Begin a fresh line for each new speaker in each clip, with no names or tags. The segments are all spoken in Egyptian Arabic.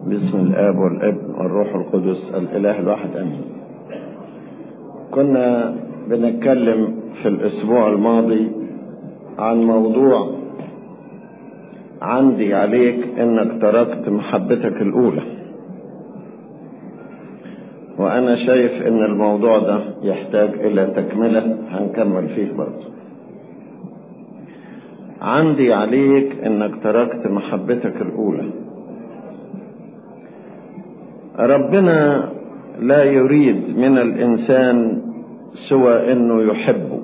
باسم الآب والابن والروح القدس الإله الواحد أمين كنا بنتكلم في الأسبوع الماضي عن موضوع عندي عليك إنك تركت محبتك الأولى وأنا شايف إن الموضوع ده يحتاج إلى تكملة هنكمل فيه برضه عندي عليك إنك تركت محبتك الأولى ربنا لا يريد من الإنسان سوى أنه يحبه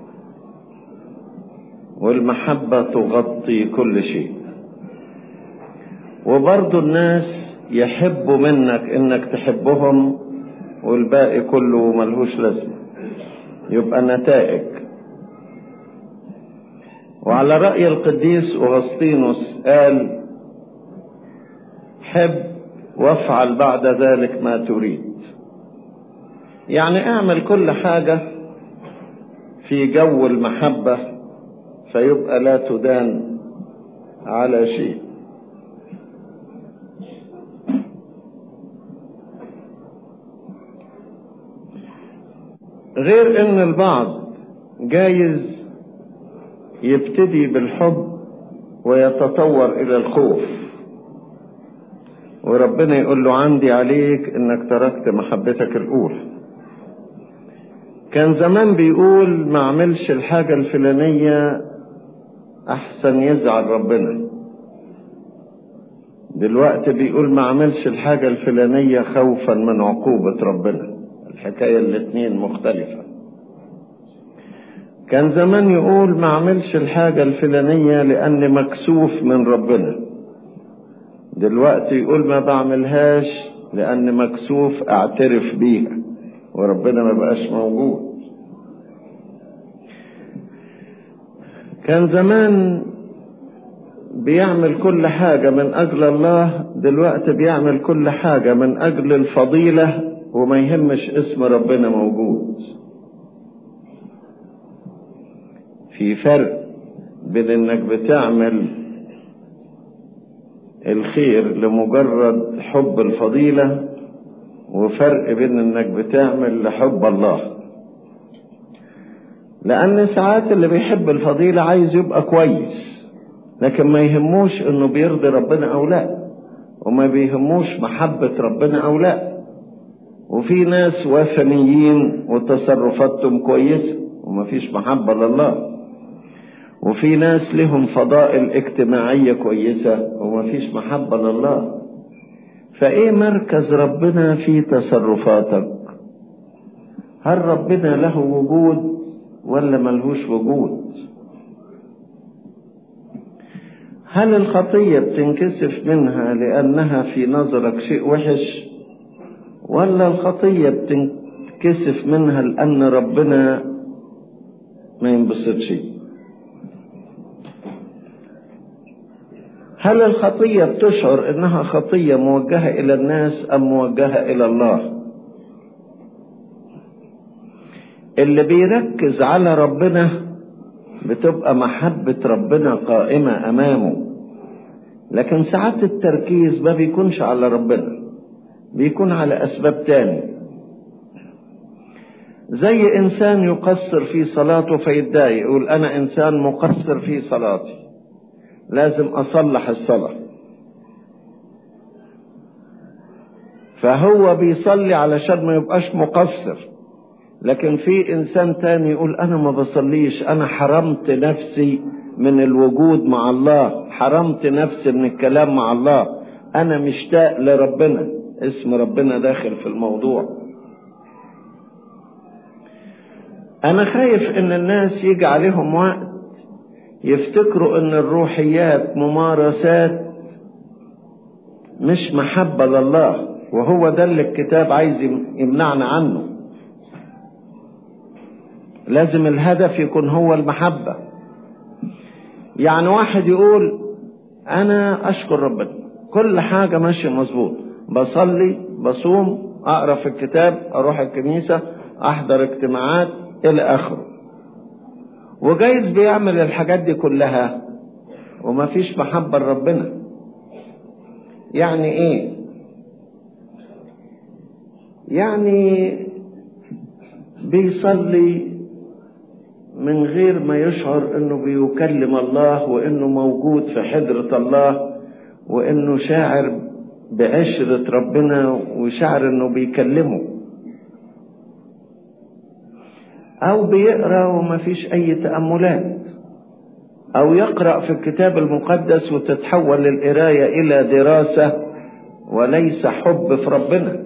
والمحبة تغطي كل شيء وبرضو الناس يحبوا منك انك تحبهم والباقي كله ملهوش لازمة يبقى نتائج وعلى رأي القديس أغسطينوس قال حب وافعل بعد ذلك ما تريد يعني اعمل كل حاجة في جو المحبة فيبقى لا تدان على شيء غير ان البعض جايز يبتدي بالحب ويتطور الى الخوف وربنا يقول له عندي عليك انك تركت محبتك الاولى كان زمان بيقول ما عملش الحاجة الفلانية احسن يزعل ربنا دلوقتي بيقول ما عملش الحاجة الفلانية خوفا من عقوبة ربنا الحكاية الاتنين مختلفة كان زمان يقول ما عملش الحاجة الفلانية لأني مكسوف من ربنا دلوقتي يقول ما بعملهاش لأني مكسوف أعترف بيها وربنا ما بقاش موجود كان زمان بيعمل كل حاجة من أجل الله دلوقتي بيعمل كل حاجة من أجل الفضيلة وما يهمش اسم ربنا موجود في فرق بين انك بتعمل الخير لمجرد حب الفضيلة وفرق بين انك بتعمل لحب الله لان ساعات اللي بيحب الفضيلة عايز يبقى كويس لكن ما يهموش انه بيرضي ربنا او لا وما بيهموش محبة ربنا او لا وفي ناس وثنيين وتصرفاتهم كويسة وما فيش محبة لله وفي ناس لهم فضائل اجتماعية كويسة وما فيش محبة لله فايه مركز ربنا في تصرفاتك هل ربنا له وجود ولا ملهوش وجود هل الخطية بتنكسف منها لأنها في نظرك شيء وحش ولا الخطية بتنكسف منها لأن ربنا ما ينبسطش هل الخطية بتشعر انها خطية موجهة الى الناس ام موجهة الى الله اللي بيركز على ربنا بتبقى محبة ربنا قائمة امامه لكن ساعات التركيز ما بيكونش على ربنا بيكون على اسباب تاني زي انسان يقصر في صلاته فيتضايق يقول انا انسان مقصر في صلاتي لازم اصلح الصلاة فهو بيصلي علشان ما يبقاش مقصر لكن في انسان تاني يقول انا ما بصليش انا حرمت نفسي من الوجود مع الله حرمت نفسي من الكلام مع الله انا مشتاق لربنا اسم ربنا داخل في الموضوع انا خايف ان الناس يجي عليهم وقت يفتكروا ان الروحيات ممارسات مش محبة لله وهو ده اللي الكتاب عايز يمنعنا عنه لازم الهدف يكون هو المحبة يعني واحد يقول انا اشكر ربنا كل حاجة ماشية مظبوط بصلي بصوم اقرا في الكتاب اروح الكنيسة احضر اجتماعات الى اخره وجايز بيعمل الحاجات دي كلها وما فيش محبة لربنا يعني ايه يعني بيصلي من غير ما يشعر انه بيكلم الله وانه موجود في حضرة الله وانه شاعر بعشرة ربنا وشاعر انه بيكلمه او بيقرا وما فيش اي تأملات او يقرأ في الكتاب المقدس وتتحول القراية الى دراسة وليس حب في ربنا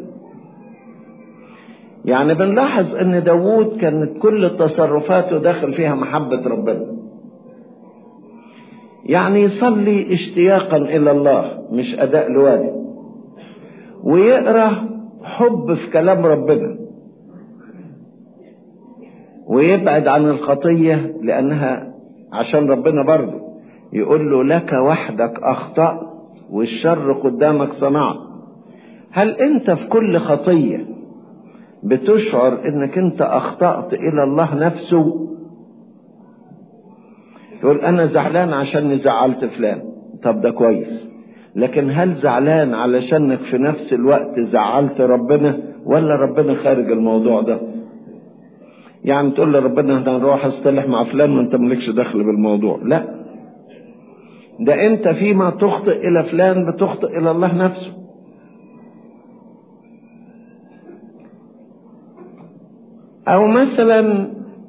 يعني بنلاحظ ان داوود كانت كل تصرفاته داخل فيها محبة ربنا يعني يصلي اشتياقا الى الله مش اداء لواجب ويقرا حب في كلام ربنا ويبعد عن الخطية لأنها عشان ربنا برضه يقول له لك وحدك أخطأت والشر قدامك صنعت هل أنت في كل خطية بتشعر أنك أنت أخطأت إلى الله نفسه يقول أنا زعلان عشان زعلت فلان طب ده كويس لكن هل زعلان علشانك في نفس الوقت زعلت ربنا ولا ربنا خارج الموضوع ده يعني تقول لربنا احنا هنروح اصطلح مع فلان ما انت مالكش دخل بالموضوع لا ده انت فيما تخطئ الى فلان بتخطئ الى الله نفسه او مثلا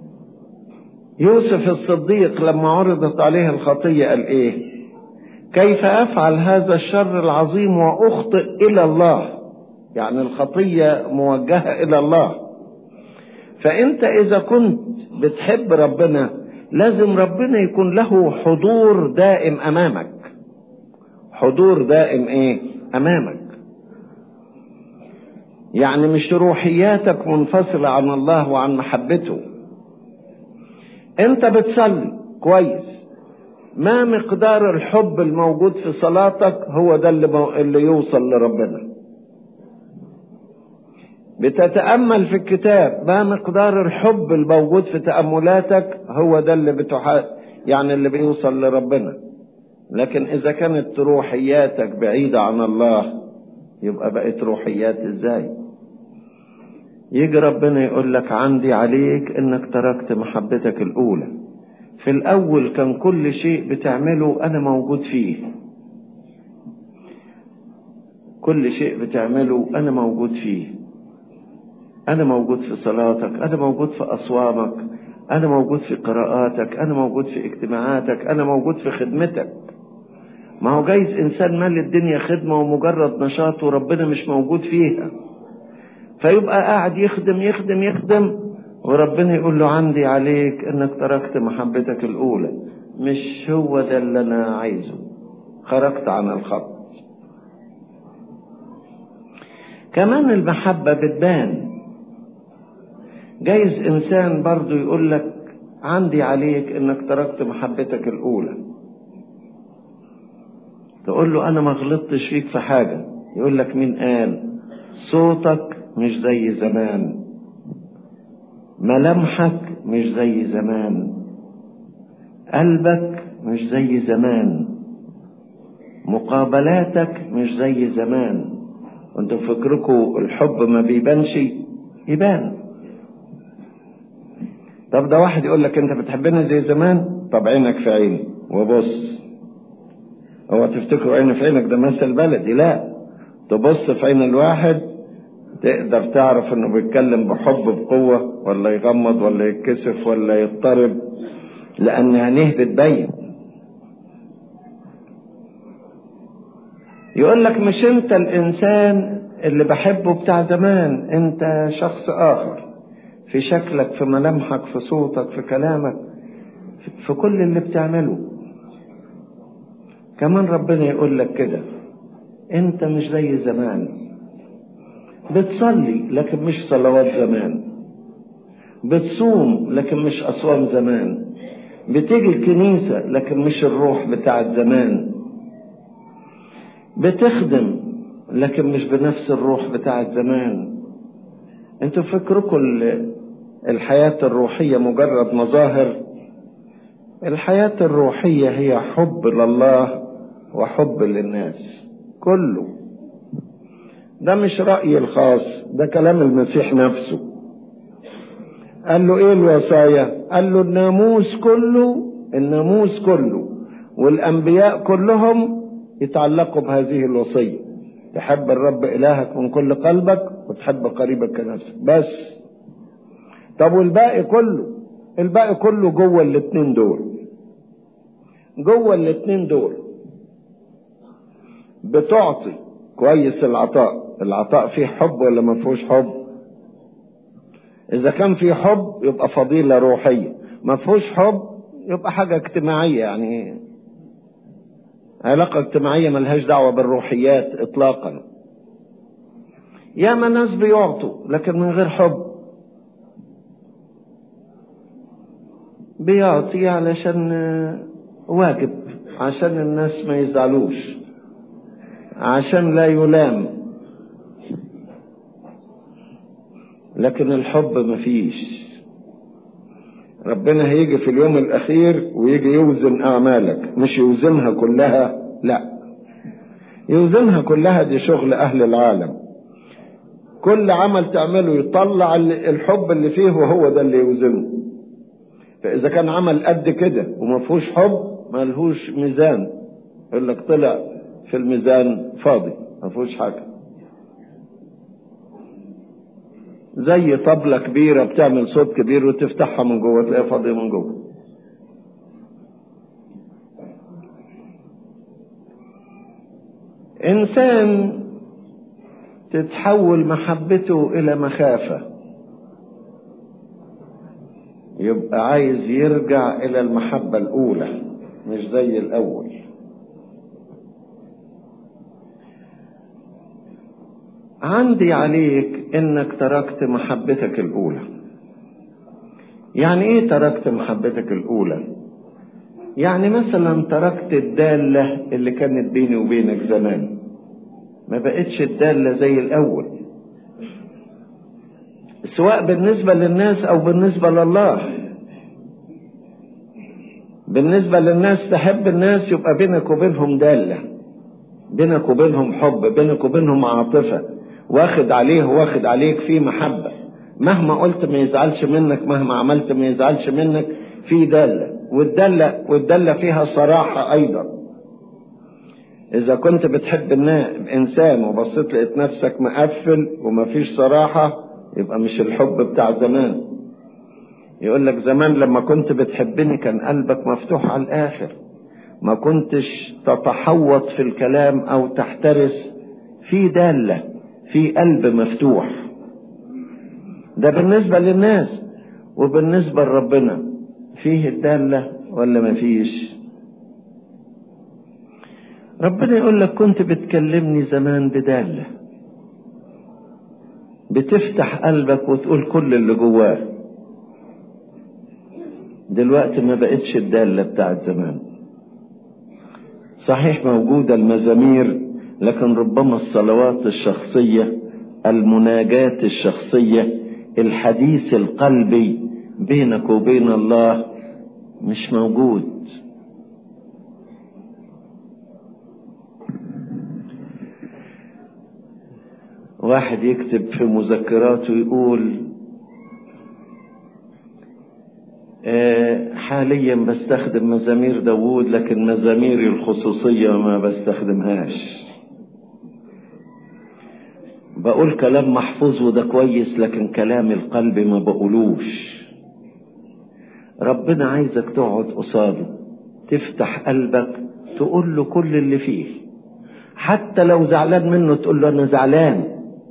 يوسف الصديق لما عرضت عليه الخطية قال ايه كيف افعل هذا الشر العظيم واخطئ الى الله يعني الخطية موجهة الى الله فانت اذا كنت بتحب ربنا لازم ربنا يكون له حضور دائم امامك حضور دائم ايه امامك يعني مش روحياتك منفصلة عن الله وعن محبته انت بتصلي كويس ما مقدار الحب الموجود في صلاتك هو ده اللي, مو... اللي يوصل لربنا بتتأمل في الكتاب ما مقدار الحب الموجود في تأملاتك هو ده اللي بتح... يعني اللي بيوصل لربنا لكن إذا كانت روحياتك بعيدة عن الله يبقى بقت روحيات ازاي يجي ربنا يقول لك عندي عليك انك تركت محبتك الاولى في الاول كان كل شيء بتعمله انا موجود فيه كل شيء بتعمله انا موجود فيه انا موجود في صلاتك انا موجود في اصوامك انا موجود في قراءاتك انا موجود في اجتماعاتك انا موجود في خدمتك ما هو جايز انسان مال الدنيا خدمة ومجرد نشاط وربنا مش موجود فيها فيبقى قاعد يخدم يخدم يخدم وربنا يقول له عندي عليك انك تركت محبتك الاولى مش هو ده اللي انا عايزه خرجت عن الخط كمان المحبة بتبان جايز انسان برضو يقول لك عندي عليك انك تركت محبتك الاولى تقول له انا ما غلطتش فيك في حاجة يقول لك مين قال صوتك مش زي زمان ملامحك مش زي زمان قلبك مش زي زمان مقابلاتك مش زي زمان وانتوا فكركم الحب ما بيبانش يبان طب ده واحد يقول لك انت بتحبني زي زمان طب عينك في عيني وبص هو تفتكروا عين في عينك ده مثل بلدي لا تبص في عين الواحد تقدر تعرف انه بيتكلم بحب بقوة ولا يغمض ولا يتكسف ولا يضطرب لان عينيه بتبين يقول لك مش انت الانسان اللي بحبه بتاع زمان انت شخص اخر في شكلك في ملامحك في صوتك في كلامك في كل اللي بتعمله كمان ربنا يقول لك كده انت مش زي زمان بتصلي لكن مش صلوات زمان بتصوم لكن مش أصوام زمان بتيجي الكنيسة لكن مش الروح بتاعت زمان بتخدم لكن مش بنفس الروح بتاعت زمان انتوا فكركم الحياة الروحية مجرد مظاهر الحياة الروحية هي حب لله وحب للناس كله ده مش رأيي الخاص ده كلام المسيح نفسه قال له ايه الوصايا قال له الناموس كله الناموس كله والانبياء كلهم يتعلقوا بهذه الوصية تحب الرب الهك من كل قلبك وتحب قريبك كنفسك بس طب والباقي كله الباقي كله جوه الاتنين دول جوه الاتنين دول بتعطي كويس العطاء العطاء فيه حب ولا ما فيهوش حب اذا كان فيه حب يبقى فضيلة روحية ما فيهوش حب يبقى حاجة اجتماعية يعني علاقة اجتماعية ملهاش دعوة بالروحيات اطلاقا ياما ناس بيعطوا لكن من غير حب بيعطي علشان واجب عشان الناس ما يزعلوش عشان لا يلام لكن الحب مفيش ربنا هيجي في اليوم الاخير ويجي يوزن اعمالك مش يوزنها كلها لا يوزنها كلها دي شغل اهل العالم كل عمل تعمله يطلع الحب اللي فيه وهو ده اللي يوزنه فاذا كان عمل قد كده وما فيهوش حب ملهوش ميزان يقول لك طلع في الميزان فاضي ما فيهوش حاجه زي طبلة كبيرة بتعمل صوت كبير وتفتحها من جوه تلاقيها فاضية من جوه إنسان تتحول محبته إلى مخافة يبقى عايز يرجع إلى المحبة الأولى مش زي الأول عندي عليك انك تركت محبتك الاولى يعني ايه تركت محبتك الاولى يعني مثلا تركت الدالة اللي كانت بيني وبينك زمان ما بقتش الدالة زي الاول سواء بالنسبة للناس او بالنسبة لله بالنسبة للناس تحب الناس يبقى بينك وبينهم دالة بينك وبينهم حب بينك وبينهم عاطفة واخد عليه واخد عليك في محبة مهما قلت ما يزعلش منك مهما عملت ما يزعلش منك في دالة والدالة والدالة فيها صراحة أيضا إذا كنت بتحب إنسان وبصيت لقيت نفسك مقفل وما فيش صراحة يبقى مش الحب بتاع زمان يقول لك زمان لما كنت بتحبني كان قلبك مفتوح على الآخر ما كنتش تتحوط في الكلام أو تحترس في دالة في قلب مفتوح ده بالنسبة للناس وبالنسبة لربنا فيه الدالة ولا ما فيش ربنا يقول لك كنت بتكلمني زمان بدالة بتفتح قلبك وتقول كل اللي جواه دلوقتي ما بقتش الدالة بتاعت زمان صحيح موجودة المزامير لكن ربما الصلوات الشخصية المناجاة الشخصية الحديث القلبي بينك وبين الله مش موجود واحد يكتب في مذكراته يقول حاليا بستخدم مزامير داوود لكن مزاميري الخصوصية ما بستخدمهاش بقول كلام محفوظ وده كويس لكن كلام القلب ما بقولوش ربنا عايزك تقعد قصاده تفتح قلبك تقول له كل اللي فيه حتى لو زعلان منه تقول له انا زعلان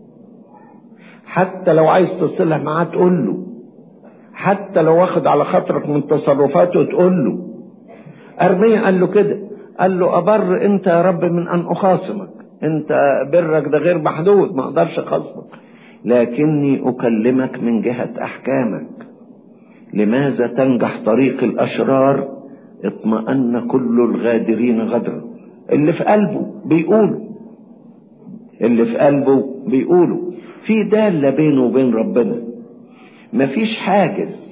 حتى لو عايز تصلح معاه تقول له حتى لو واخد على خاطرك من تصرفاته تقول له ارميا قال له كده قال له ابر انت يا رب من ان اخاصمك انت برك ده غير محدود ما اقدرش اخاصمك لكني اكلمك من جهة احكامك لماذا تنجح طريق الاشرار اطمأن كل الغادرين غدرا اللي في قلبه بيقولوا اللي في قلبه بيقولوا في دالة بينه وبين ربنا مفيش حاجز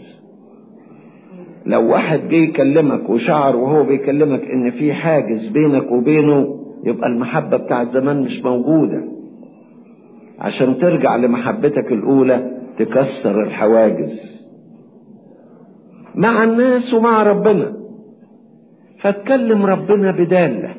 لو واحد جه يكلمك وشعر وهو بيكلمك ان في حاجز بينك وبينه يبقى المحبة بتاعت زمان مش موجودة عشان ترجع لمحبتك الأولى تكسر الحواجز مع الناس ومع ربنا فتكلم ربنا بدالة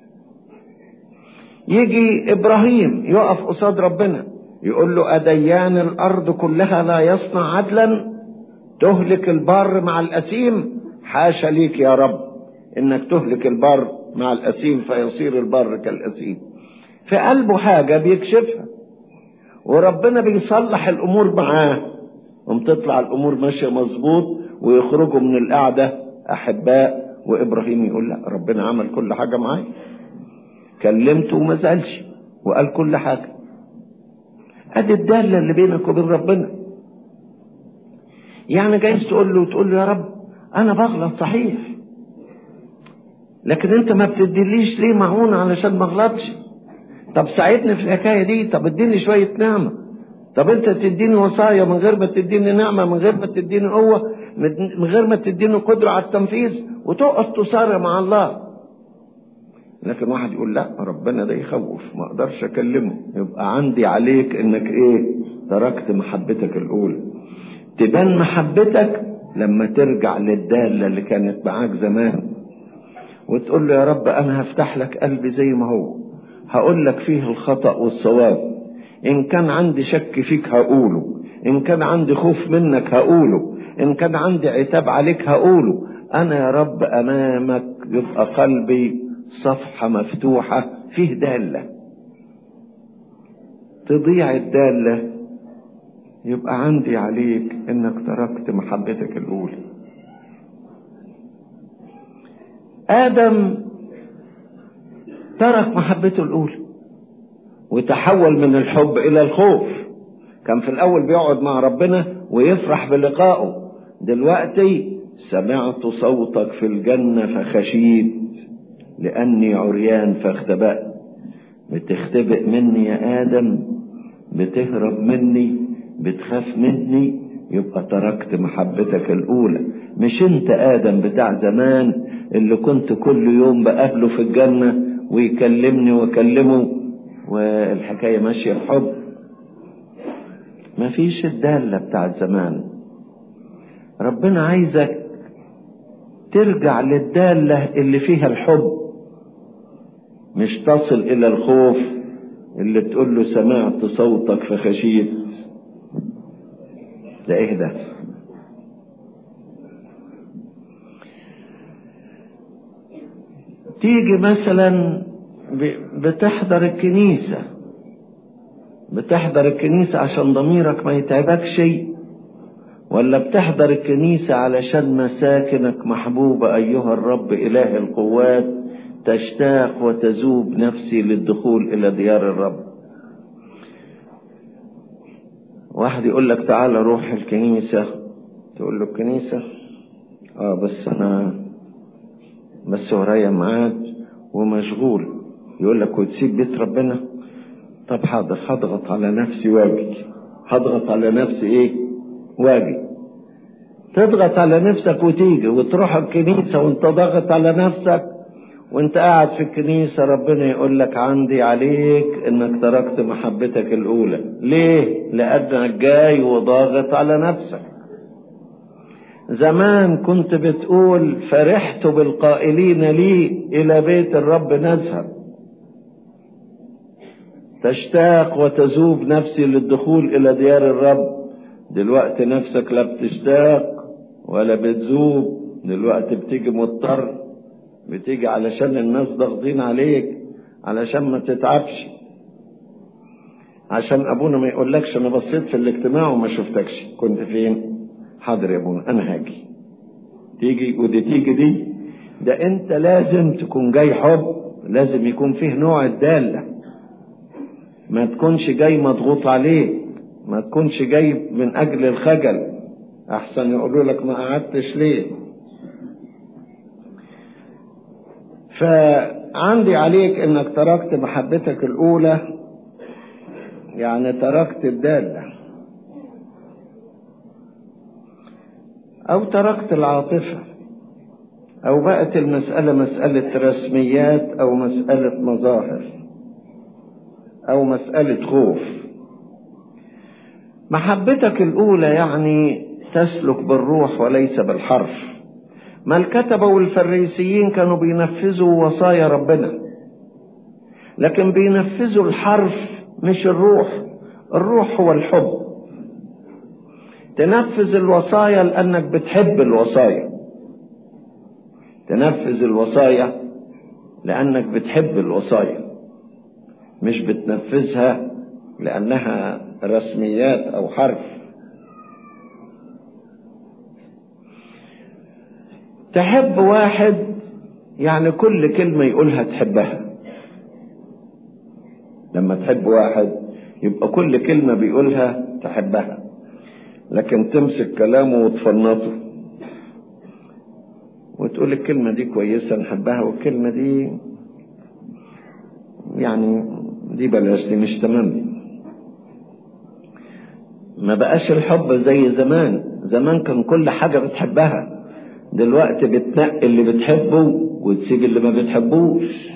يجي إبراهيم يقف قصاد ربنا يقول له أديان الأرض كلها لا يصنع عدلا تهلك البر مع الأسيم حاشا ليك يا رب إنك تهلك البر مع الأسيم فيصير البر كالأسيم في قلبه حاجة بيكشفها وربنا بيصلح الأمور معاه ومتطلع الأمور ماشية مظبوط ويخرجوا من القعدة أحباء وإبراهيم يقول لا ربنا عمل كل حاجة معايا كلمته وما زعلش وقال كل حاجة ادي الدالة اللي بينك وبين ربنا يعني جايز تقول له تقول له يا رب انا بغلط صحيح لكن انت ما بتديليش ليه معونة علشان ما اغلطش طب ساعدني في الحكاية دي طب اديني شوية نعمة طب انت تديني وصايا من غير ما تديني نعمة من غير ما تديني قوة من غير ما تديني قدرة على التنفيذ وتقعد تصارع مع الله لكن واحد يقول لا ربنا ده يخوف ما اقدرش اكلمه يبقى عندي عليك انك ايه تركت محبتك الاولى تبان محبتك لما ترجع للدالة اللي كانت معاك زمان وتقول له يا رب انا هفتح لك قلبي زي ما هو هقول لك فيه الخطأ والصواب ان كان عندي شك فيك هقوله ان كان عندي خوف منك هقوله ان كان عندي عتاب عليك هقوله انا يا رب امامك يبقى قلبي صفحة مفتوحة فيه دالة تضيع الدالة يبقى عندي عليك انك تركت محبتك الاولى ادم ترك محبته الاولى وتحول من الحب الى الخوف كان في الاول بيقعد مع ربنا ويفرح بلقائه دلوقتي سمعت صوتك في الجنة فخشيت لأني عريان فاختبأت بتختبئ مني يا آدم بتهرب مني بتخاف مني يبقى تركت محبتك الأولى مش أنت آدم بتاع زمان اللي كنت كل يوم بقابله في الجنة ويكلمني وأكلمه والحكاية ماشية بحب مفيش الدالة بتاعت زمان ربنا عايزك ترجع للدالة اللي فيها الحب مش تصل إلى الخوف اللي تقول له سمعت صوتك فخشيت ده إيه ده تيجي مثلا بتحضر الكنيسة بتحضر الكنيسة عشان ضميرك ما يتعبكش ولا بتحضر الكنيسة علشان مساكنك محبوبة أيها الرب إله القوات تشتاق وتذوب نفسي للدخول إلى ديار الرب واحد يقول لك تعالى روح الكنيسة تقول له الكنيسة اه بس انا بس ورايا ميعاد ومشغول يقول لك وتسيب بيت ربنا طب حاضر هضغط على نفسي واجي هضغط على نفسي ايه واجي تضغط على نفسك وتيجي وتروح الكنيسة وانت ضاغط على نفسك وانت قاعد في الكنيسة ربنا يقول لك عندي عليك انك تركت محبتك الاولى ليه لانك جاي وضاغط على نفسك زمان كنت بتقول فرحت بالقائلين لي الى بيت الرب نذهب تشتاق وتذوب نفسي للدخول الى ديار الرب دلوقتي نفسك لا بتشتاق ولا بتذوب دلوقتي بتيجي مضطر بتيجي علشان الناس ضاغطين عليك علشان ما تتعبش عشان ابونا ما يقولكش انا بصيت في الاجتماع وما شفتكش كنت فين حاضر يا ابونا انا هاجي تيجي ودي تيجي دي ده انت لازم تكون جاي حب لازم يكون فيه نوع الدالة ما تكونش جاي مضغوط عليك ما تكونش جاي من اجل الخجل احسن يقولوا لك ما قعدتش ليه فعندي عليك انك تركت محبتك الاولى يعني تركت الدالة او تركت العاطفة او بقت المسألة مسألة رسميات او مسألة مظاهر او مسألة خوف محبتك الأولى يعني تسلك بالروح وليس بالحرف ما الكتبة والفريسيين كانوا بينفذوا وصايا ربنا لكن بينفذوا الحرف مش الروح الروح هو الحب تنفذ الوصايا لأنك بتحب الوصايا تنفذ الوصايا لأنك بتحب الوصايا مش بتنفذها لأنها رسميات أو حرف تحب واحد يعني كل كلمة يقولها تحبها لما تحب واحد يبقى كل كلمة بيقولها تحبها لكن تمسك كلامه وتفنطه وتقول الكلمة دي كويسة نحبها والكلمة دي يعني دي بلاش دي مش تمام ما بقاش الحب زي زمان زمان كان كل حاجة بتحبها دلوقتي بتنقي اللي بتحبه وتسيب اللي ما بتحبوش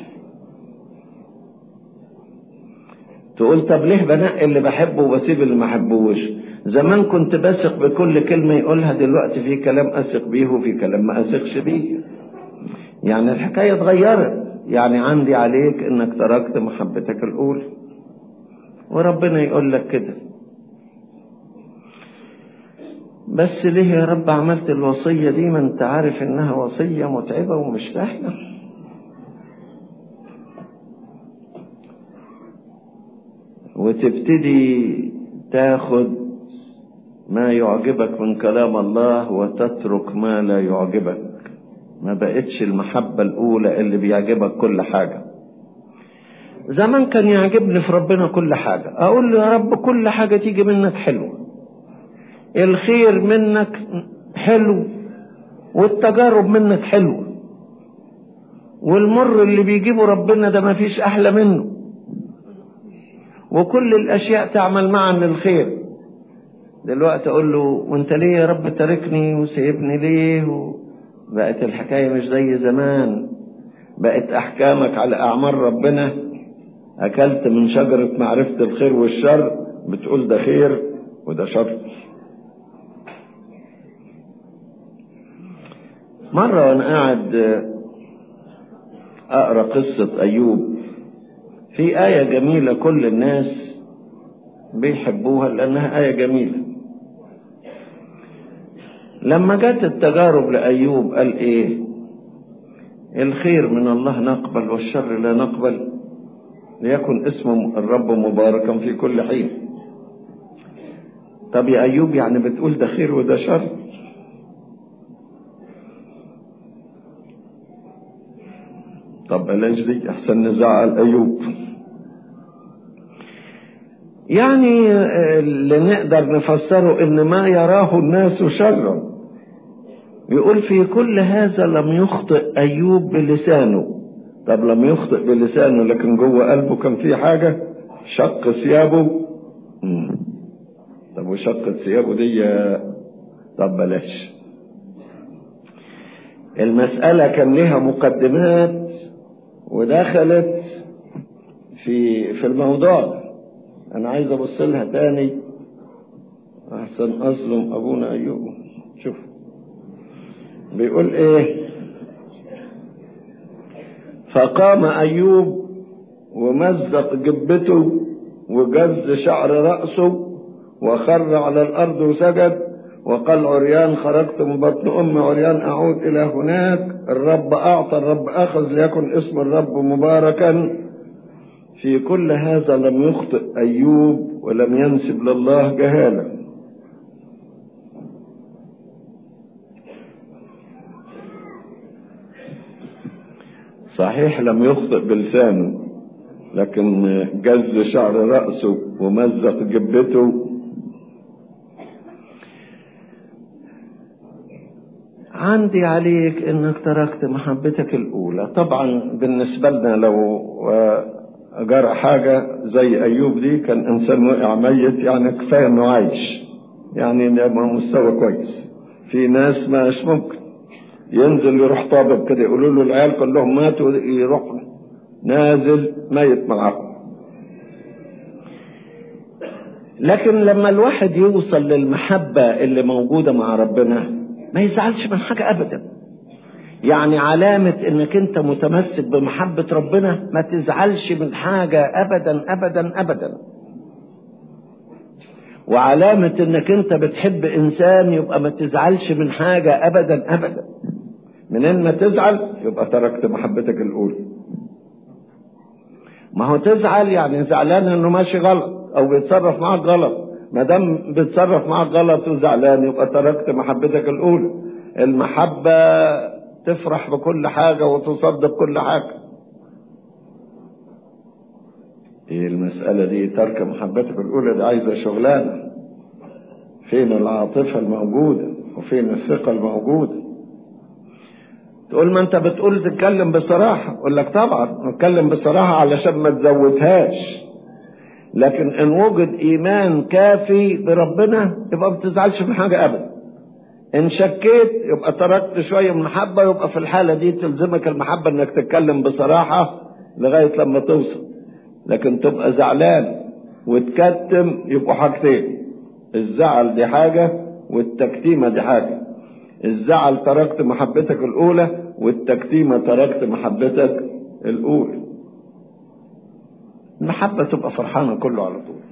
تقول طب ليه بنقي اللي بحبه وبسيب اللي ما بحبوش زمان كنت بثق بكل كلمة يقولها دلوقتي في كلام أثق بيه وفي كلام ما أثقش بيه يعني الحكاية اتغيرت يعني عندي عليك انك تركت محبتك الأولى وربنا يقول لك كده بس ليه يا رب عملت الوصية دي ما انت عارف انها وصية متعبة ومش سهلة وتبتدي تاخد ما يعجبك من كلام الله وتترك ما لا يعجبك ما بقتش المحبة الأولى اللي بيعجبك كل حاجة زمان كان يعجبني في ربنا كل حاجة أقول له يا رب كل حاجة تيجي منك حلوة الخير منك حلو والتجارب منك حلوة والمر اللي بيجيبه ربنا ده ما فيش أحلى منه وكل الأشياء تعمل معا للخير دلوقتي أقول له وانت ليه يا رب تاركني وسيبني ليه بقت الحكاية مش زي زمان بقت أحكامك على أعمال ربنا أكلت من شجرة معرفة الخير والشر بتقول ده خير وده شر مرة وأنا قاعد أقرأ قصة أيوب في آية جميلة كل الناس بيحبوها لأنها آية جميلة لما جت التجارب لأيوب قال إيه الخير من الله نقبل والشر لا نقبل ليكن اسم الرب مباركا في كل حين طب يا أيوب يعني بتقول ده خير وده شر طب بلاش دي احسن نزعل ايوب يعني اللي نقدر نفسره ان ما يراه الناس شرا يقول في كل هذا لم يخطئ ايوب بلسانه طب لم يخطئ بلسانه لكن جوه قلبه كان في حاجه شق ثيابه طب وشقة ثيابه دي طب بلاش المسألة كان لها مقدمات ودخلت في في الموضوع انا عايز ابص لها تاني احسن اظلم ابونا ايوب شوف بيقول ايه فقام ايوب ومزق جبته وجز شعر رأسه وخر على الارض وسجد وقال عريان خرجت من بطن أم عريان أعود إلى هناك الرب أعطى الرب أخذ ليكن اسم الرب مباركا في كل هذا لم يخطئ أيوب ولم ينسب لله جهالة صحيح لم يخطئ بلسانه لكن جز شعر رأسه ومزق جبته عندي عليك انك تركت محبتك الاولى طبعا بالنسبة لنا لو جرى حاجة زي ايوب دي كان انسان وقع ميت يعني كفاية انه عايش يعني يبقى مستوى كويس في ناس مش ممكن ينزل يروح طابب كده يقولوا له العيال كلهم ماتوا يروح نازل ميت معاهم لكن لما الواحد يوصل للمحبة اللي موجودة مع ربنا ما يزعلش من حاجة أبدا يعني علامة انك انت متمسك بمحبة ربنا ما تزعلش من حاجة ابدا ابدا ابدا وعلامة انك انت بتحب انسان يبقى ما تزعلش من حاجة ابدا ابدا منين ما تزعل يبقى تركت محبتك الاولى ما هو تزعل يعني زعلان انه ماشي غلط او بيتصرف معاك غلط ما دام بيتصرف معاك غلط وزعلان يبقى تركت محبتك الاولى المحبة تفرح بكل حاجة وتصدق كل حاجة ايه المسألة دي ترك محبتك الأولى دي عايزة شغلانة فين العاطفة الموجودة وفين الثقة الموجودة تقول ما انت بتقول تتكلم بصراحة اقول لك طبعا نتكلم بصراحة علشان ما تزودهاش لكن ان وجد ايمان كافي بربنا يبقى ما بتزعلش من حاجة ابدا ان شكيت يبقى تركت شوية من محبة يبقى في الحالة دي تلزمك المحبة انك تتكلم بصراحة لغاية لما توصل لكن تبقى زعلان وتكتم يبقوا حاجتين الزعل دي حاجة والتكتيمة دي حاجة الزعل تركت محبتك الأولى والتكتيمة تركت محبتك الأولى المحبة تبقى فرحانة كله على طول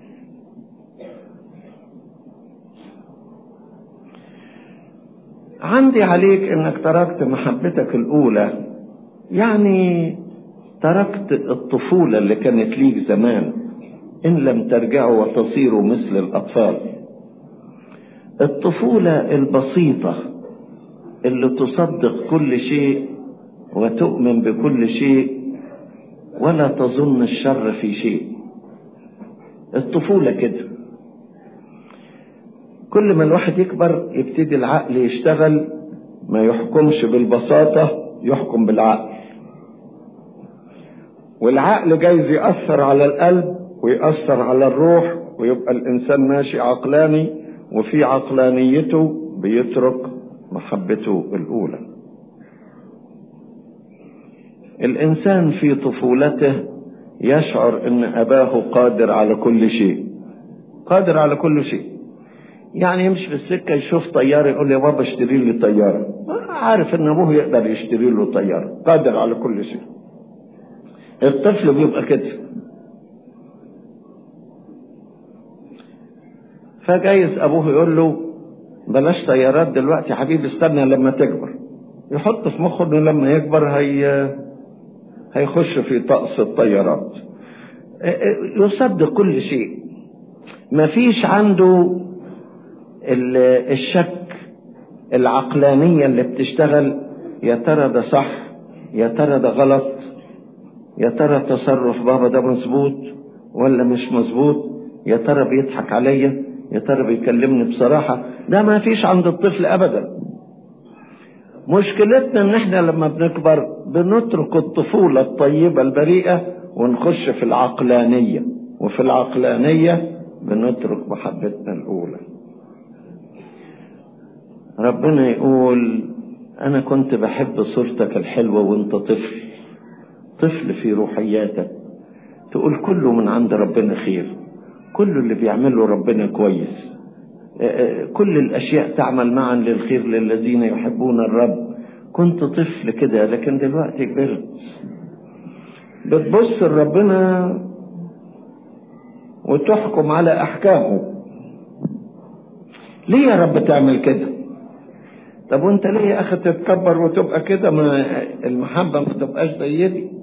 عندي عليك انك تركت محبتك الاولى يعني تركت الطفولة اللي كانت ليك زمان إن لم ترجعوا وتصيروا مثل الأطفال الطفولة البسيطة اللي تصدق كل شيء وتؤمن بكل شيء ولا تظن الشر في شيء الطفولة كده كل ما الواحد يكبر يبتدي العقل يشتغل ما يحكمش بالبساطة يحكم بالعقل والعقل جايز يأثر على القلب ويأثر على الروح ويبقى الإنسان ماشي عقلاني وفي عقلانيته بيترك محبته الأولى الإنسان في طفولته يشعر أن أباه قادر على كل شيء قادر على كل شيء يعني يمشي في السكة يشوف طيارة يقول يا بابا اشتري لي طيارة عارف ان ابوه يقدر يشتري له طيارة قادر على كل شيء الطفل بيبقى كده فجايز ابوه يقول له بلاش طيارات دلوقتي يا حبيبي استنى لما تكبر يحط في مخه انه لما يكبر هي هيخش في طقس الطيارات يصدق كل شيء مفيش عنده الشك العقلانية اللي بتشتغل يا ترى ده صح يا ترى ده غلط يا ترى تصرف بابا ده مظبوط ولا مش مظبوط يا ترى بيضحك عليا يا ترى بيكلمني بصراحة ده ما فيش عند الطفل أبدا مشكلتنا ان احنا لما بنكبر بنترك الطفولة الطيبة البريئة ونخش في العقلانية وفي العقلانية بنترك محبتنا الأولى ربنا يقول أنا كنت بحب صورتك الحلوة وأنت طفل طفل في روحياتك تقول كله من عند ربنا خير كل اللي بيعمله ربنا كويس كل الأشياء تعمل معا للخير للذين يحبون الرب كنت طفل كده لكن دلوقتي كبرت بتبص لربنا وتحكم على أحكامه ليه يا رب تعمل كده طب وانت ليه يا اخي تتكبر وتبقى كده ما المحبة ما تبقاش زي دي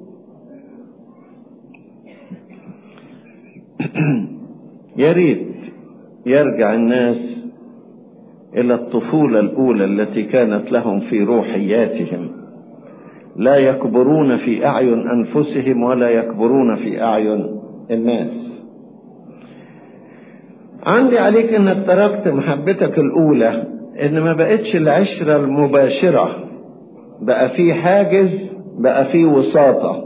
يا ريت يرجع الناس الى الطفولة الاولى التي كانت لهم في روحياتهم لا يكبرون في اعين انفسهم ولا يكبرون في اعين الناس عندي عليك انك تركت محبتك الاولى ان ما بقتش العشرة المباشرة بقى في حاجز بقى في وساطة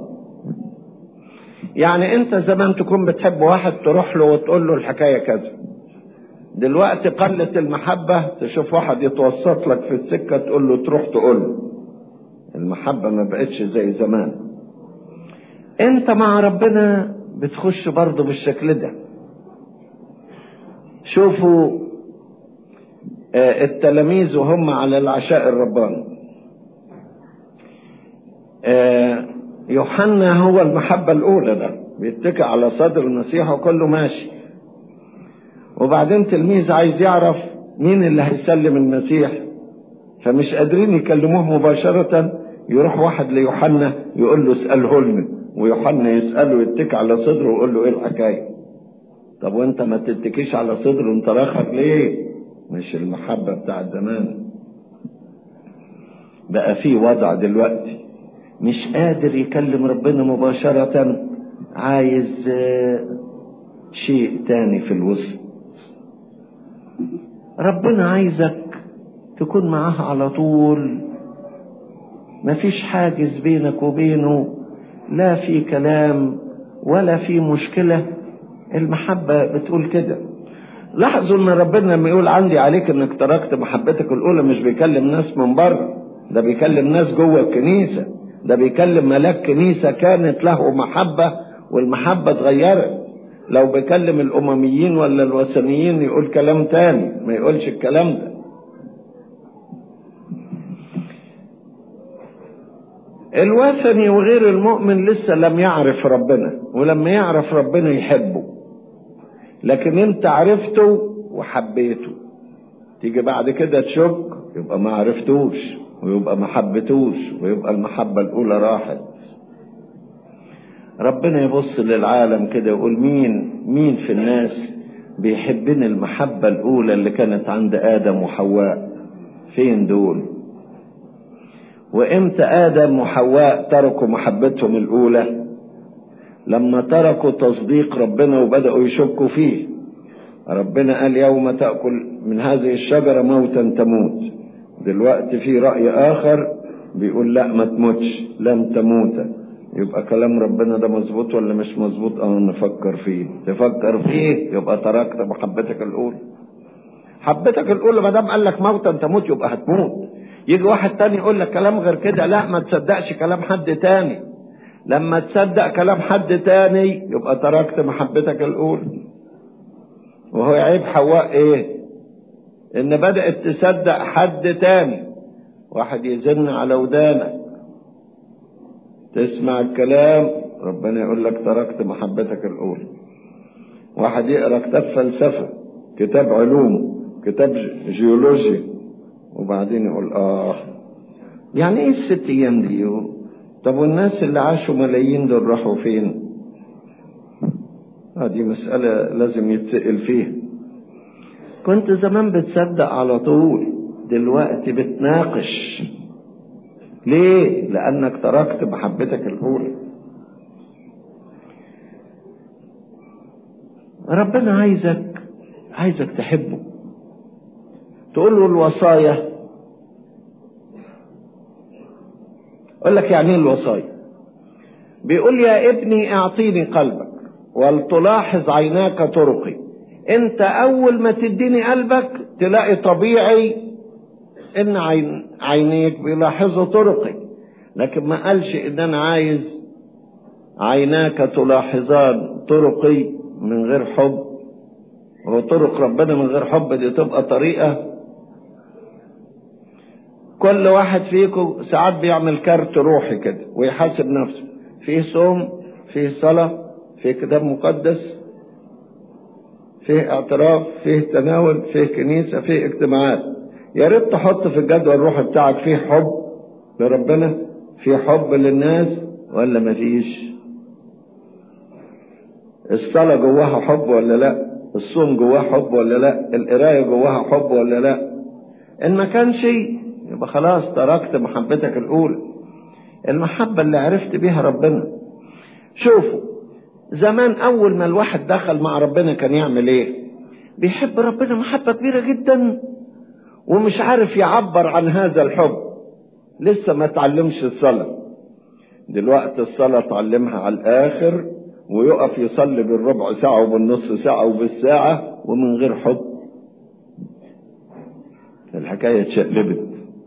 يعني انت زمان تكون بتحب واحد تروح له وتقول له الحكاية كذا دلوقتي قلت المحبة تشوف واحد يتوسط لك في السكة تقول له تروح تقول له المحبة ما بقتش زي زمان انت مع ربنا بتخش برضه بالشكل ده شوفوا التلاميذ وهم على العشاء الرباني يوحنا هو المحبة الأولى ده بيتكئ على صدر المسيح وكله ماشي وبعدين تلميذ عايز يعرف مين اللي هيسلم المسيح فمش قادرين يكلموه مباشرة يروح واحد ليوحنا يقول له اسأله لنا ويوحنا يسأله يتكي على صدره ويقول له ايه الحكاية طب وانت ما تتكيش على صدره وانت راخر ليه مش المحبة بتاع زمان بقى في وضع دلوقتي مش قادر يكلم ربنا مباشرة عايز شيء تاني في الوسط ربنا عايزك تكون معاه على طول مفيش حاجز بينك وبينه لا في كلام ولا في مشكلة المحبة بتقول كده لاحظوا ان ربنا لما يقول عندي عليك انك تركت محبتك الاولى مش بيكلم ناس من بره ده بيكلم ناس جوه الكنيسة ده بيكلم ملاك كنيسة كانت له محبة والمحبة اتغيرت لو بيكلم الامميين ولا الوثنيين يقول كلام تاني ما يقولش الكلام ده الوثني وغير المؤمن لسه لم يعرف ربنا ولما يعرف ربنا يحبه لكن انت عرفته وحبيته تيجي بعد كده تشك يبقى ما عرفتوش ويبقى ما حبتوش ويبقى المحبة الأولى راحت ربنا يبص للعالم كده يقول مين مين في الناس بيحبني المحبة الأولى اللي كانت عند آدم وحواء فين دول وامتى آدم وحواء تركوا محبتهم الأولى لما تركوا تصديق ربنا وبدأوا يشكوا فيه ربنا قال يوم تأكل من هذه الشجرة موتا تموت دلوقتي في رأي آخر بيقول لا ما تموتش لم تموت يبقى كلام ربنا ده مظبوط ولا مش مظبوط اه نفكر فيه تفكر فيه يبقى تركت محبتك الأولى حبتك الأولى ما دام قال لك موتا تموت يبقى هتموت يجي واحد تاني يقول لك كلام غير كده لا ما تصدقش كلام حد تاني لما تصدق كلام حد تاني يبقى تركت محبتك الأولى وهو عيب حواء ايه ان بدأت تصدق حد تاني واحد يزن على ودانك تسمع الكلام ربنا يقول لك تركت محبتك الأولى واحد يقرأ كتاب فلسفة كتاب علوم كتاب جيولوجيا وبعدين يقول اه يعني ايه الست ايام دي طب والناس اللي عاشوا ملايين دول راحوا فين هذه مسألة لازم يتسأل فيها كنت زمان بتصدق على طول دلوقتي بتناقش ليه لأنك تركت محبتك الأولى ربنا عايزك عايزك تحبه تقول له الوصايا اقول لك يعني ايه الوصايا بيقول يا ابني اعطيني قلبك ولتلاحظ عيناك طرقي انت اول ما تديني قلبك تلاقي طبيعي ان عين عينيك بيلاحظوا طرقي لكن ما قالش ان انا عايز عيناك تلاحظان طرقي من غير حب وطرق ربنا من غير حب دي تبقى طريقة كل واحد فيكم ساعات بيعمل كارت روحي كده ويحاسب نفسه فيه صوم فيه صلاة فيه كتاب مقدس فيه اعتراف فيه تناول فيه كنيسة فيه اجتماعات يا ريت تحط في الجدول الروحي بتاعك فيه حب لربنا فيه حب للناس ولا مفيش الصلاة جواها حب ولا لا الصوم جواه حب ولا لا القراية جواها حب ولا لا ان ما كانش يبقى خلاص تركت محبتك الاولى المحبة اللي عرفت بيها ربنا شوفوا زمان اول ما الواحد دخل مع ربنا كان يعمل ايه بيحب ربنا محبة كبيرة جدا ومش عارف يعبر عن هذا الحب لسه ما تعلمش الصلاة دلوقتي الصلاة تعلمها على الاخر ويقف يصلي بالربع ساعة وبالنص ساعة وبالساعة ومن غير حب الحكاية اتشقلبت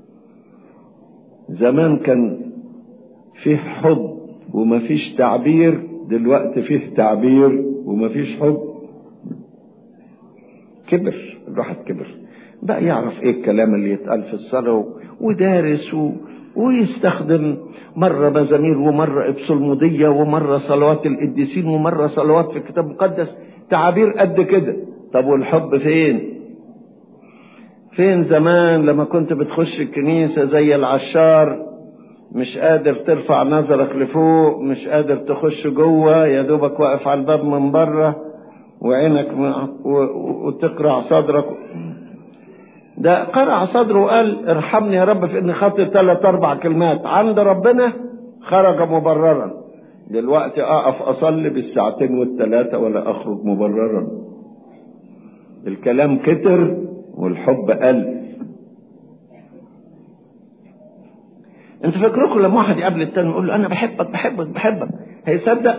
زمان كان فيه حب ومفيش تعبير دلوقتي فيه تعبير ومفيش حب كبر الواحد كبر بقى يعرف ايه الكلام اللي يتقال في الصلاة ودارس و... ويستخدم مرة مزامير ومرة إبصلمودية ومرة صلوات القديسين ومرة صلوات في الكتاب المقدس تعابير قد كده طب والحب فين فين زمان لما كنت بتخش الكنيسة زي العشار مش قادر ترفع نظرك لفوق مش قادر تخش جوه يا دوبك واقف على الباب من بره وعينك وتقرع صدرك ده قرع صدره وقال ارحمني يا رب في اني خاطر ثلاث اربع كلمات عند ربنا خرج مبررا دلوقتي اقف اصلي بالساعتين والثلاثه ولا اخرج مبررا الكلام كتر والحب قل انت فاكركم لما واحد يقابل التاني يقول له انا بحبك بحبك بحبك هيصدق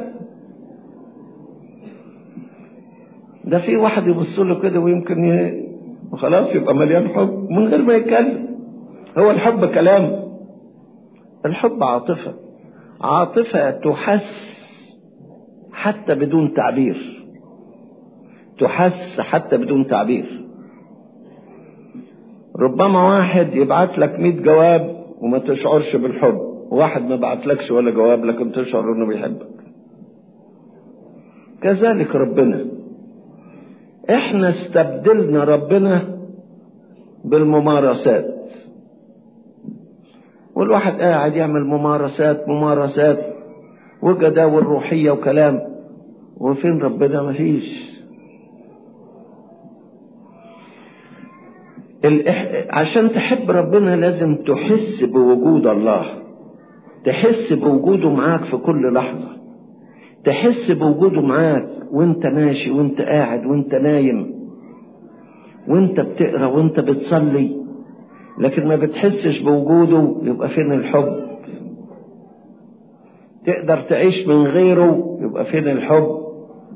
ده في واحد يبص له كده ويمكن ي... وخلاص يبقى مليان حب من غير ما يتكلم هو الحب كلام الحب عاطفة عاطفة تحس حتى بدون تعبير تحس حتى بدون تعبير ربما واحد يبعت لك مئة جواب وما تشعرش بالحب واحد ما بعتلكش ولا جواب لكن تشعر انه بيحبك كذلك ربنا احنا استبدلنا ربنا بالممارسات والواحد قاعد يعمل ممارسات ممارسات وجداول روحية وكلام وفين ربنا مفيش الإح... عشان تحب ربنا لازم تحس بوجود الله تحس بوجوده معاك في كل لحظة تحس بوجوده معاك وانت ماشي وانت قاعد وانت نايم وانت بتقرا وانت بتصلي لكن ما بتحسش بوجوده يبقى فين الحب تقدر تعيش من غيره يبقى فين الحب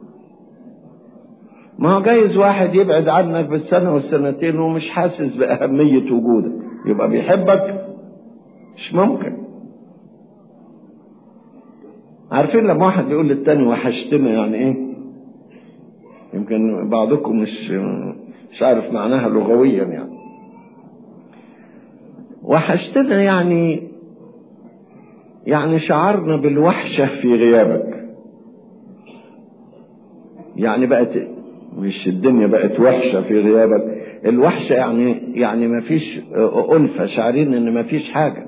ما هو جايز واحد يبعد عنك بالسنة والسنتين ومش حاسس بأهمية وجودك يبقى بيحبك مش ممكن عارفين لما واحد يقول للتاني وحشتنا يعني ايه يمكن بعضكم مش مش عارف معناها لغويا يعني وحشتنا يعني يعني شعرنا بالوحشة في غيابك يعني بقت مش الدنيا بقت وحشة في غيابك الوحشة يعني يعني ما فيش ألفة شعرين إن ما فيش حاجة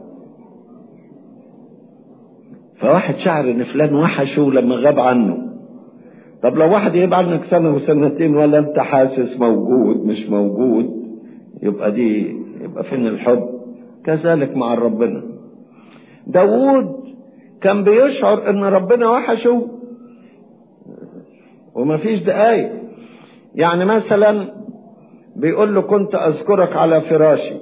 فواحد شعر إن فلان وحشه لما غاب عنه طب لو واحد يغيب عنك سنة وسنتين ولا أنت حاسس موجود مش موجود يبقى دي يبقى فين الحب كذلك مع ربنا داوود كان بيشعر ان ربنا وحشه ومفيش دقايق يعني مثلا بيقول له كنت اذكرك على فراشي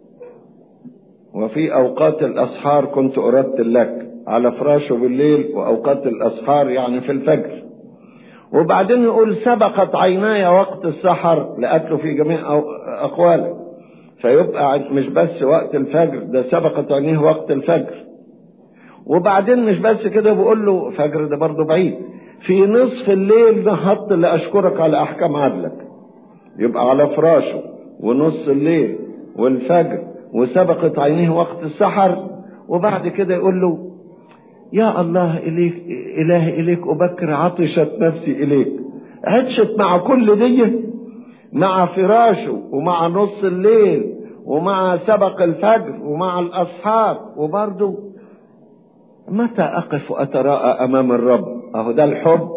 وفي اوقات الاسحار كنت ارتل لك على فراشه بالليل واوقات الاسحار يعني في الفجر وبعدين يقول سبقت عيناي وقت السحر لقتله في جميع اقواله فيبقى مش بس وقت الفجر ده سبقت عينيه وقت الفجر وبعدين مش بس كده بقول له فجر ده برضه بعيد في نصف الليل نهضت لأشكرك على أحكام عدلك يبقى على فراشه ونص الليل والفجر وسبقت عينيه وقت السحر وبعد كده يقول له يا الله إليك إلهي إليك أبكر عطشت نفسي إليك عطشت مع كل دي مع فراشه ومع نص الليل ومع سبق الفجر ومع الأصحاب وبرضه متى أقف وأتراءى أمام الرب أهو ده الحب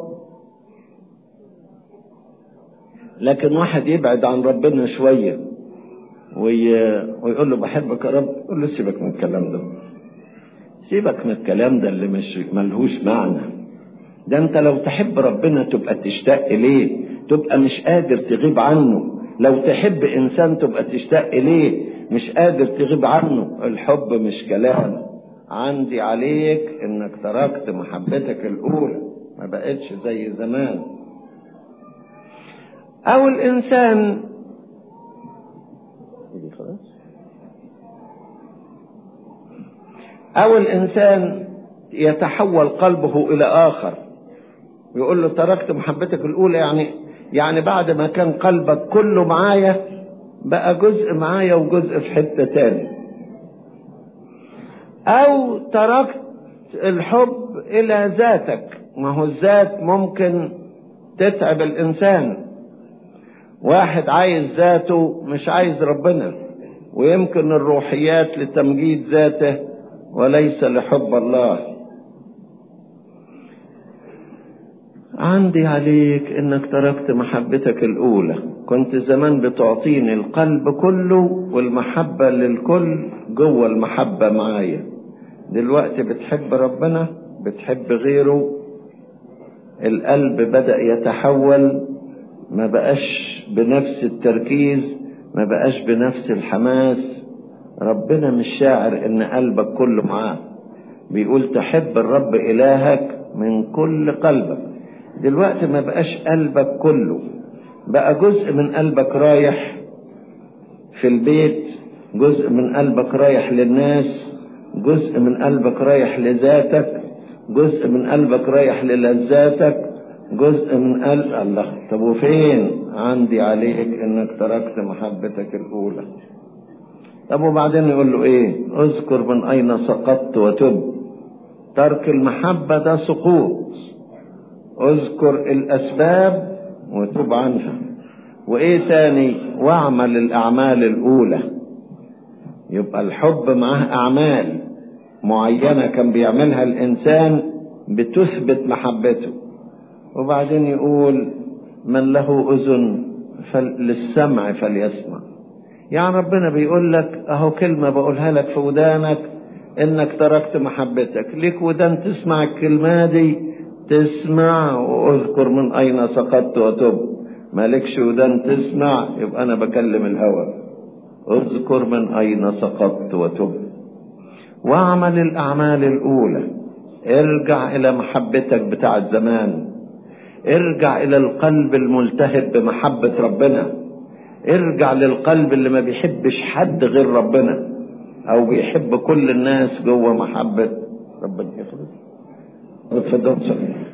لكن واحد يبعد عن ربنا شوية وي... ويقول له بحبك يا رب يقول له سيبك من الكلام ده سيبك من الكلام ده اللي مش ملهوش معنى ده انت لو تحب ربنا تبقى تشتاق اليه تبقى مش قادر تغيب عنه لو تحب انسان تبقى تشتاق اليه مش قادر تغيب عنه الحب مش كلام عندي عليك انك تركت محبتك الاولى ما بقتش زي زمان او الانسان او الانسان يتحول قلبه الى اخر ويقول له تركت محبتك الاولى يعني يعني بعد ما كان قلبك كله معايا بقى جزء معايا وجزء في حتة تاني او تركت الحب الى ذاتك ما هو الذات ممكن تتعب الانسان واحد عايز ذاته مش عايز ربنا ويمكن الروحيات لتمجيد ذاته وليس لحب الله عندي عليك انك تركت محبتك الاولى كنت زمان بتعطيني القلب كله والمحبة للكل جوه المحبة معايا دلوقتي بتحب ربنا بتحب غيره القلب بدأ يتحول ما بقاش بنفس التركيز ما بقاش بنفس الحماس ربنا مش شاعر ان قلبك كله معاه بيقول تحب الرب الهك من كل قلبك دلوقتي ما بقاش قلبك كله بقى جزء من قلبك رايح في البيت جزء من قلبك رايح للناس جزء من قلبك رايح لذاتك جزء من قلبك رايح للذاتك جزء من قلب الله طب وفين عندي عليك انك تركت محبتك الاولى طب وبعدين يقول له ايه اذكر من اين سقطت وتب ترك المحبة ده سقوط اذكر الاسباب وتب عنها وايه تاني واعمل الاعمال الاولى يبقى الحب معاه اعمال معينة كان بيعملها الانسان بتثبت محبته وبعدين يقول من له اذن فل... للسمع فليسمع يعني ربنا بيقول لك اهو كلمة بقولها لك في ودانك انك تركت محبتك ليك ودان تسمع الكلمة دي تسمع واذكر من اين سقطت وتب مالكش ودان تسمع يبقى انا بكلم الهوى اذكر من اين سقطت وتب واعمل الاعمال الاولى ارجع الى محبتك بتاع زمان ارجع الى القلب الملتهب بمحبة ربنا ارجع للقلب اللي ما بيحبش حد غير ربنا او بيحب كل الناس جوه محبة ربنا يخلص اتفضل صلي